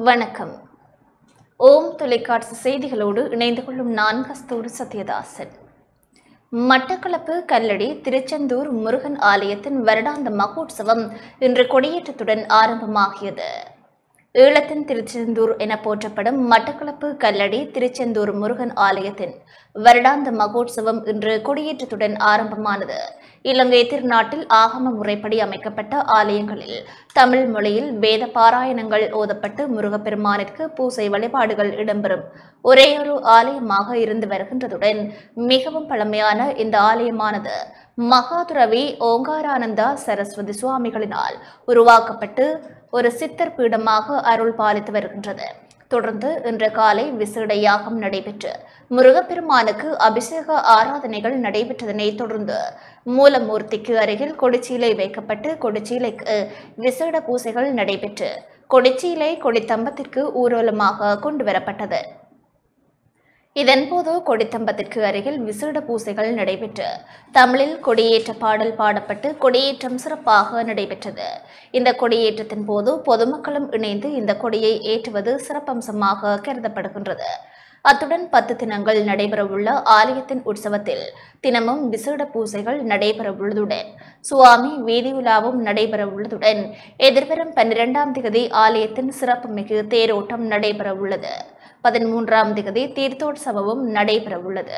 வணக்கம் ஓம் தொலைக்காட்சி செய்திகளோடு இணைந்து கொள்ளும் நான் கஸ்தூரி சத்யதாசன் மட்டக்களப்பு கல்லடி திருச்செந்தூர் முருகன் ஆலயத்தின் வருடாந்த மகோற்சவம் இன்று கொடியேற்றத்துடன் ஆரம்பமாகியது ஈழத்தின் திருச்செந்தூர் என போற்றப்படும் மட்டக்களப்பு கல்லடி திருச்செந்தூர் முருகன் ஆலயத்தின் வருடாந்த மகோற்சவம் இன்று கொடியேற்றத்துடன் ஆரம்பமானது இலங்கை திருநாட்டில் ஆகம முறைப்படி அமைக்கப்பட்ட ஆலயங்களில் தமிழ் மொழியில் வேத பாராயணங்கள் ஓதப்பட்டு முருகப்பெருமானிற்கு பூசை வழிபாடுகள் இடம்பெறும் ஒரேயொரு ஆலயமாக இருந்து வருகின்றதுடன் மிகவும் பழமையான இந்த ஆலயமானது மகாதுரவி ஓங்காரானந்தா சரஸ்வதி சுவாமிகளினால் உருவாக்கப்பட்டு ஒரு சித்தர் பீடமாக அருள் பாலித்து வருகின்றது தொடர்ந்து இன்று காலை விசேட யாகம் நடைபெற்று முருகப்பெருமானுக்கு அபிஷேக ஆராதனைகள் நடைபெற்றதனை தொடர்ந்து மூலமூர்த்திக்கு அருகில் கொடிச்சீலை வைக்கப்பட்டு கொடிச்சீலைக்கு விசேட பூசைகள் நடைபெற்று கொடிச்சீலை கொடித்தம்பத்திற்கு ஊர்வலமாக கொண்டு வரப்பட்டது இதன்போது கொடித்தம்பத்திற்கு அருகில் விசேட பூசைகள் நடைபெற்று தமிழில் கொடியேற்ற பாடல் பாடப்பட்டு கொடியேற்றம் சிறப்பாக நடைபெற்றது இந்த கொடியேற்றத்தின் போது பொதுமக்களும் இணைந்து இந்த கொடியை ஏற்றுவது சிறப்பம்சமாக கருதப்படுகின்றது அத்துடன் பத்து தினங்கள் நடைபெறவுள்ள ஆலயத்தின் உற்சவத்தில் தினமும் விசேட பூசைகள் நடைபெறவுள்ளதுடன் சுவாமி வீதி உலாவும் நடைபெறவுள்ளதுடன் எதிர்வரும் பன்னிரெண்டாம் திகதி ஆலயத்தின் சிறப்புமிகு தேரோட்டம் நடைபெறவுள்ளது பதிமூன்றாம் திகதி தீர்த்தோற்சவமும் நடைபெறவுள்ளது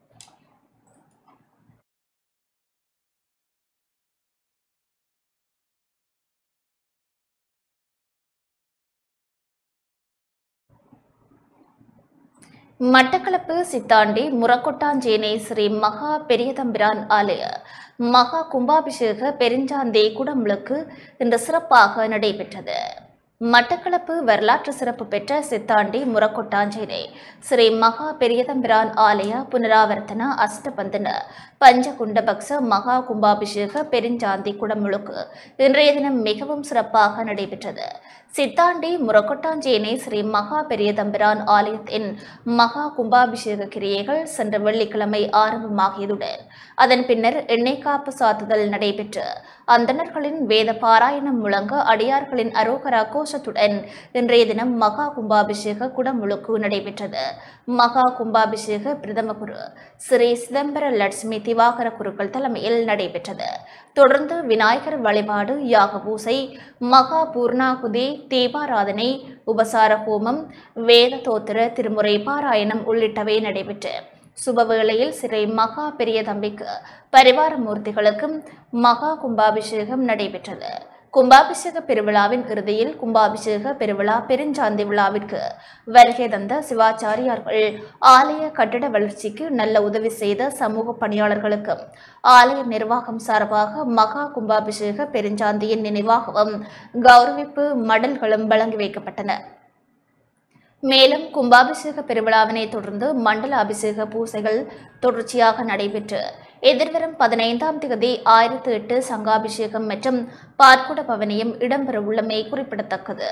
மட்டக்களப்பு சித்தாண்டி முரக்கொட்டாஞ்சேனை ஸ்ரீ மகா பெரியதம்பிரான் ஆலய மகா கும்பாபிஷேக பெருஞ்சாந்தி குடமுழுக்கு இன்று சிறப்பாக நடைபெற்றது மட்டக்களப்பு வரலாற்று சிறப்பு பெற்ற சித்தாண்டி முரக்கொட்டாஞ்சேனை ஸ்ரீ மகா பெரியதம்பிரான் ஆலய புனராவர்த்தன அஷ்டபந்தன பஞ்சகுண்டபக்ச மகா கும்பாபிஷேக பெருஞ்சாந்தி குடமுழுக்கு இன்றைய தினம் மிகவும் சிறப்பாக நடைபெற்றது சித்தாண்டி முரக்கொட்டாஞ்சேனை ஸ்ரீ மகா பெரியதம்பிரான் ஆலயத்தின் மகா கும்பாபிஷேக கிரியைகள் சென்ற வெள்ளிக்கிழமை ஆரம்பமாகியதுடன் அதன் பின்னர் எண்ணெய் காப்பு சாத்துதல் நடைபெற்று அந்தணர்களின் வேத பாராயணம் முழங்க அடியார்களின் அரோகரா கோஷத்துடன் இன்றைய தினம் மகா கும்பாபிஷேக குடமுழுக்கு நடைபெற்றது மகா கும்பாபிஷேக பிரதம குரு ஸ்ரீ சிதம்பர லட்சுமி திவாகர குருக்கள் தலைமையில் நடைபெற்றது தொடர்ந்து விநாயகர் வழிபாடு யாக பூசை மகா பூர்ணாகுதி தீபாராதனை உபசார ஹோமம் வேத தோத்திர திருமுறை பாராயணம் உள்ளிட்டவை நடைபெற்று சுபவேளையில் ஸ்ரீ மகா பெரிய தம்பிக்கு பரிவார மூர்த்திகளுக்கும் மகா கும்பாபிஷேகம் நடைபெற்றது கும்பாபிஷேக பெருவிழாவின் இறுதியில் கும்பாபிஷேக பெருவிழா பெருஞ்சாந்தி விழாவிற்கு வருகை தந்த சிவாச்சாரியார்கள் ஆலய கட்டிட வளர்ச்சிக்கு நல்ல உதவி செய்த சமூக பணியாளர்களுக்கும் ஆலய நிர்வாகம் சார்பாக மகா கும்பாபிஷேக பெருஞ்சாந்தியின் நினைவாகவும் கௌரவிப்பு மடல்களும் வழங்கி வைக்கப்பட்டன மேலும் கும்பாபிஷேக பெருவிழாவினை தொடர்ந்து மண்டல அபிஷேக பூசைகள் தொடர்ச்சியாக நடைபெற்று எதிர்வரும் பதினைந்தாம் தேதி ஆயிரத்தி எட்டு சங்காபிஷேகம் மற்றும் பார்க்குட பவனியும் இடம்பெறவுள்ளமை குறிப்பிடத்தக்கது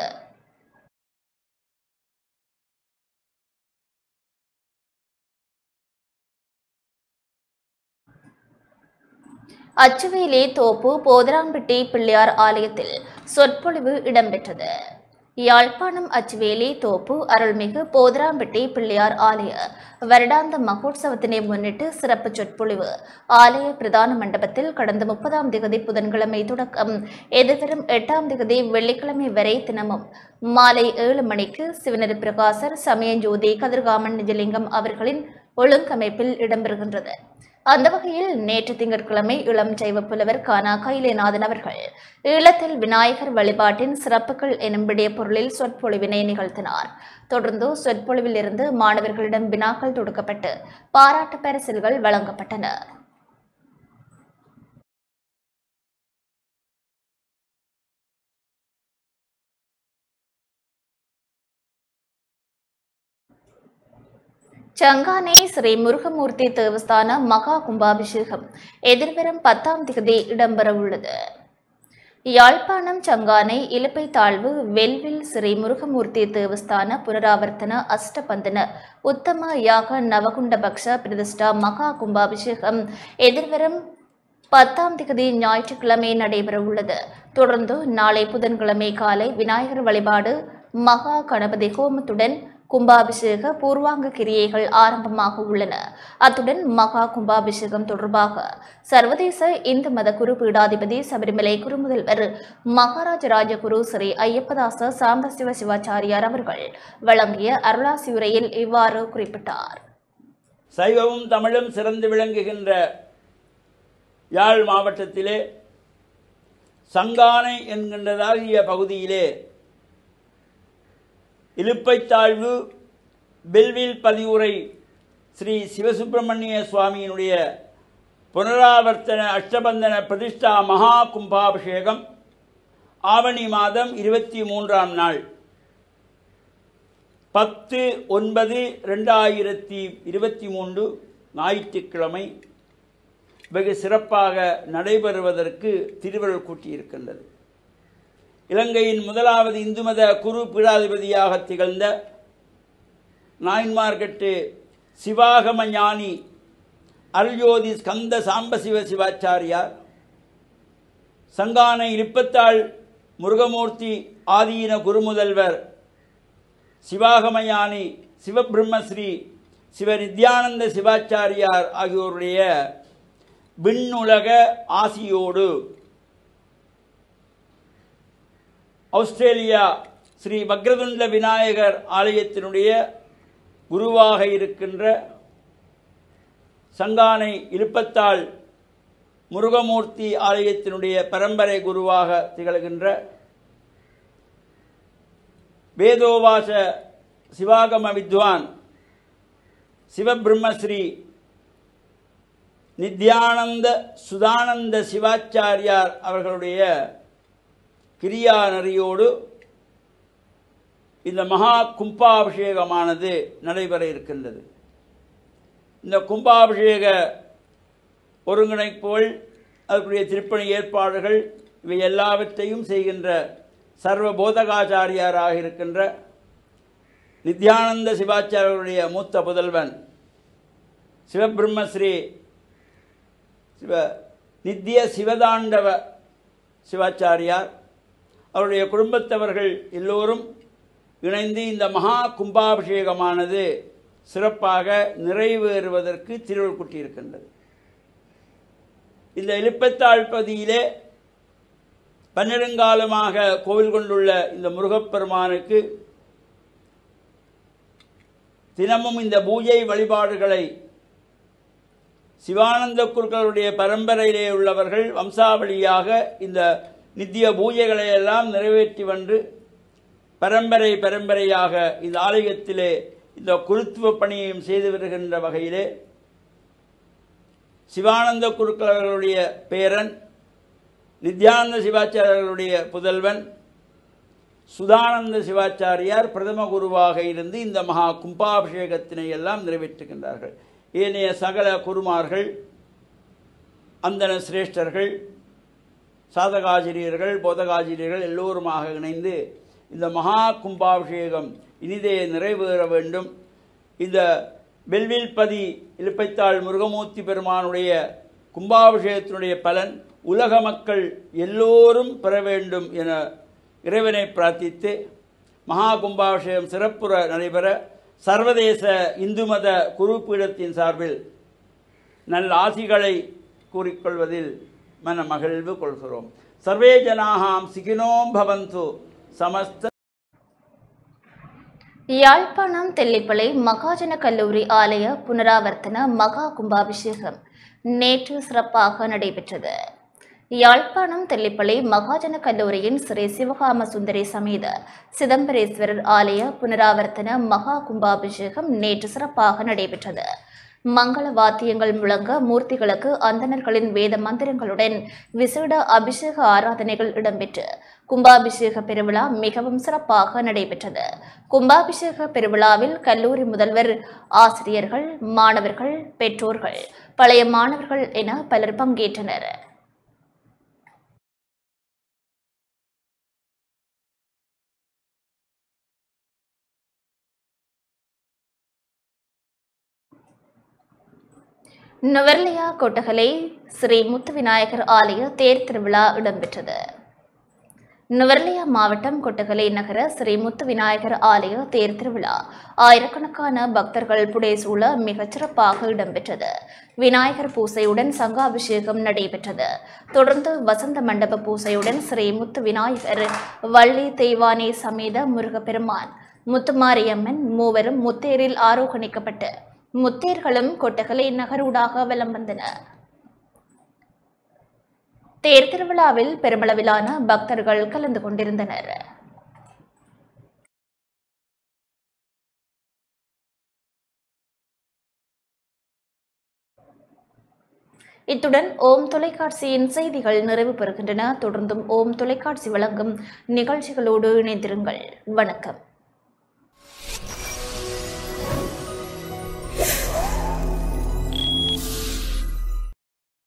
அச்சுவேலி தோப்பு போதராம்பட்டி பிள்ளையார் ஆலயத்தில் சொற்பொழிவு இடம்பெற்றது யாழ்ப்பாணம் அச்சுவேலி தோப்பு அருள்மிகு போதராம்பட்டி பிள்ளையார் ஆலய வருடாந்த மகோற்சவத்தினை முன்னிட்டு சிறப்பு சொற்பொழிவு ஆலய பிரதான மண்டபத்தில் கடந்த முப்பதாம் திகதி புதன்கிழமை தொடக்கம் எதிர்வரும் எட்டாம் திகதி வெள்ளிக்கிழமை வரை தினமும் மாலை ஏழு மணிக்கு சிவனரி பிரகாசர் சமயஜோதி கதிர்காமன் நிஜலிங்கம் அவர்களின் ஒழுங்கமைப்பில் இடம்பெறுகின்றது அந்த வகையில் நேற்று திங்கட்கிழமை இளம் சைவ புலவர் கானா கைலேநாதன் அவர்கள் ஈழத்தில் விநாயகர் வழிபாட்டின் சிறப்புகள் எனும் விடைய பொருளில் சொற்பொழிவினை நிகழ்த்தினார் தொடர்ந்து சொற்பொழிவில் இருந்து மாணவர்களிடம் வினாக்கள் தொடுக்கப்பட்டு பாராட்டு பரிசில்கள் வழங்கப்பட்டன சங்கானை ஸ்ரீ முருகமூர்த்தி தேவஸ்தான மகா கும்பாபிஷேகம் எதிர்வரும் பத்தாம் திகதி இடம்பெறவுள்ளது யாழ்ப்பாணம் சங்கானை இலுப்பை தாழ்வு வெல்வில் ஸ்ரீ முருகமூர்த்தி தேவஸ்தான புனராவர்த்தன அஷ்டபந்தன உத்தம யாக நவகுண்டபக்ஷ பிரதிஷ்டா மகா கும்பாபிஷேகம் எதிர்வரும் பத்தாம் திகதி ஞாயிற்றுக்கிழமை நடைபெறவுள்ளது தொடர்ந்து நாளை புதன்கிழமை காலை விநாயகர் வழிபாடு மகா கணபதி ஹோமத்துடன் கும்பாபிஷேக பூர்வாங்க கிரியைகள் ஆரம்பமாக உள்ளன அத்துடன் மகா கும்பாபிஷேகம் தொடர்பாக சர்வதேச இந்து மத குரு பீடாதிபதி சபரிமலை குருமுதல்வர் மகாராஜ ராஜகுரு ஸ்ரீ ஐயப்பதாச சாம்பசிவ சிவாச்சாரியார் அவர்கள் வழங்கிய அருளாசி உரையில் இவ்வாறு குறிப்பிட்டார் சைவமும் தமிழும் சிறந்து விளங்குகின்ற யாழ் மாவட்டத்திலே சங்கானை என்கின்றதாகிய பகுதியிலே இலுப்பைத்தாழ்வு பெல்வில் பதிவுரை ஸ்ரீ சிவசுப்பிரமணிய சுவாமியினுடைய புனராவர்த்தன அஷ்டபந்தன பிரதிஷ்டா மகா கும்பாபிஷேகம் ஆவணி மாதம் இருபத்தி மூன்றாம் நாள் பத்து ஒன்பது ரெண்டாயிரத்தி இருபத்தி மூன்று ஞாயிற்றுக்கிழமை வெகு சிறப்பாக நடைபெறுவதற்கு திருவருள் கூட்டியிருக்கின்றது இலங்கையின் முதலாவது இந்து மத குரு பீடாதிபதியாக திகழ்ந்த நாயன்மார்கட்டு சிவாகம ஞானி அருள்யோதி ஸ்கந்த சாம்பசிவ சிவாச்சாரியார் சங்கானை இருப்பத்தாள் முருகமூர்த்தி ஆதீன குருமுதல்வர் சிவாகமயானி சிவபிரம்மஸ்ரீ சிவ நித்யானந்த சிவாச்சாரியார் ஆகியோருடைய விண்ணுலக ஆசியோடு ஆஸ்திரேலியா ஸ்ரீ வக்ரதுண்ட விநாயகர் ஆலயத்தினுடைய குருவாக இருக்கின்ற சங்கானை இலுப்பத்தாள் முருகமூர்த்தி ஆலயத்தினுடைய பரம்பரை குருவாக திகழ்கின்ற வேதோவாச சிவாகம வித்வான் சிவபிரம்மஸ்ரீ நித்யானந்த சுதானந்த சிவாச்சாரியார் அவர்களுடைய கிரியா நெறியோடு இந்த மகா கும்பாபிஷேகமானது நடைபெற இருக்கின்றது இந்த கும்பாபிஷேக ஒருங்கிணைப்புகள் அதற்குரிய திருப்பணி ஏற்பாடுகள் இவை எல்லாவற்றையும் செய்கின்ற சர்வ போதகாச்சாரியாராக இருக்கின்ற நித்யானந்த சிவாச்சாரியருடைய மூத்த புதல்வன் சிவபிரம்மஸ்ரீ சிவ நித்திய சிவதாண்டவ சிவாச்சாரியார் அவருடைய குடும்பத்தவர்கள் எல்லோரும் இணைந்து இந்த மகா கும்பாபிஷேகமானது சிறப்பாக நிறைவேறுவதற்கு திருவள் கூட்டியிருக்கின்றது இந்த இலுப்பத்தாழ் பகுதியிலே பன்னிரங்காலமாக கோவில் கொண்டுள்ள இந்த முருகப்பெருமானுக்கு தினமும் இந்த பூஜை வழிபாடுகளை சிவானந்த குருக்களுடைய பரம்பரையிலே உள்ளவர்கள் வம்சாவளியாக இந்த நித்திய பூஜைகளை எல்லாம் நிறைவேற்றி வந்து பரம்பரை பரம்பரையாக இந்த ஆலயத்திலே இந்த குருத்துவ பணியையும் செய்து வருகின்ற வகையிலே சிவானந்த குருக்களர்களுடைய பேரன் நித்யானந்த சிவாச்சாரியர்களுடைய புதல்வன் சுதானந்த சிவாச்சாரியார் பிரதம குருவாக இருந்து இந்த மகா கும்பாபிஷேகத்தினை எல்லாம் நிறைவேற்றுகின்றார்கள் ஏனைய சகல குருமார்கள் அந்தன சிரேஷ்டர்கள் சாதகாசிரியர்கள் போதகாசிரியர்கள் எல்லோருமாக இணைந்து இந்த மகா கும்பாபிஷேகம் இனிதே நிறைவேற வேண்டும் இந்த பெல்வில்பதி இலுப்பைத்தாள் முருகமூர்த்தி பெருமானுடைய கும்பாபிஷேகத்தினுடைய பலன் உலக மக்கள் எல்லோரும் பெற வேண்டும் என இறைவனை பிரார்த்தித்து மகா கும்பாபிஷேகம் சிறப்புற நடைபெற சர்வதேச இந்து மத குருப்பீடத்தின் சார்பில் நல் ஆசிகளை கூறிக்கொள்வதில் மன மகிழ்வு கொள்கிறோம் சர்வே ஜனாகாம் சிகினோம் பவந்து சமஸ்த யாழ்ப்பாணம் தெல்லிப்பளை மகாஜன கல்லூரி ஆலய புனராவர்த்தன மகா கும்பாபிஷேகம் நேற்று சிறப்பாக நடைபெற்றது யாழ்ப்பாணம் தெல்லிப்பளை மகாஜன கல்லூரியின் ஸ்ரீ சிவகாம சுந்தரி சமேத சிதம்பரேஸ்வரர் ஆலய புனராவர்த்தன மகா கும்பாபிஷேகம் நேற்று சிறப்பாக நடைபெற்றது மங்கள வாத்தியங்கள் முழங்க மூர்த்திகளுக்கு அந்தணர்களின் வேத மந்திரங்களுடன் விசேட அபிஷேக ஆராதனைகள் இடம்பெற்று கும்பாபிஷேக பெருவிழா மிகவும் சிறப்பாக நடைபெற்றது கும்பாபிஷேக பெருவிழாவில் கல்லூரி முதல்வர் ஆசிரியர்கள் மாணவர்கள் பெற்றோர்கள் பழைய மாணவர்கள் என பலர் பங்கேற்றனர் நுவர்லியா கொட்டகலை ஸ்ரீ முத்து விநாயகர் ஆலய தேர் திருவிழா இடம்பெற்றது நுவர்லியா மாவட்டம் கொட்டகலை நகர ஸ்ரீ முத்து விநாயகர் ஆலய தேர் திருவிழா ஆயிரக்கணக்கான பக்தர்கள் புடைசூழ மிகச் சிறப்பாக இடம்பெற்றது விநாயகர் பூசையுடன் சங்காபிஷேகம் நடைபெற்றது தொடர்ந்து வசந்த மண்டப பூசையுடன் ஸ்ரீ முத்து விநாயகர் வள்ளி தெய்வானி சமேத முருகப்பெருமான் முத்துமாரியம்மன் மூவரும் முத்தேரில் ஆரோகணிக்கப்பட்டு முத்தேர்களும் கொட்டகலை நகரூடாக வலம் வந்தன தேர் திருவிழாவில் பெருமளவிலான பக்தர்கள் கலந்து கொண்டிருந்தனர் இத்துடன் ஓம் தொலைக்காட்சியின் செய்திகள் நிறைவு பெறுகின்றன தொடர்ந்தும் ஓம் தொலைக்காட்சி வழங்கும் நிகழ்ச்சிகளோடு இணைந்திருங்கள் வணக்கம்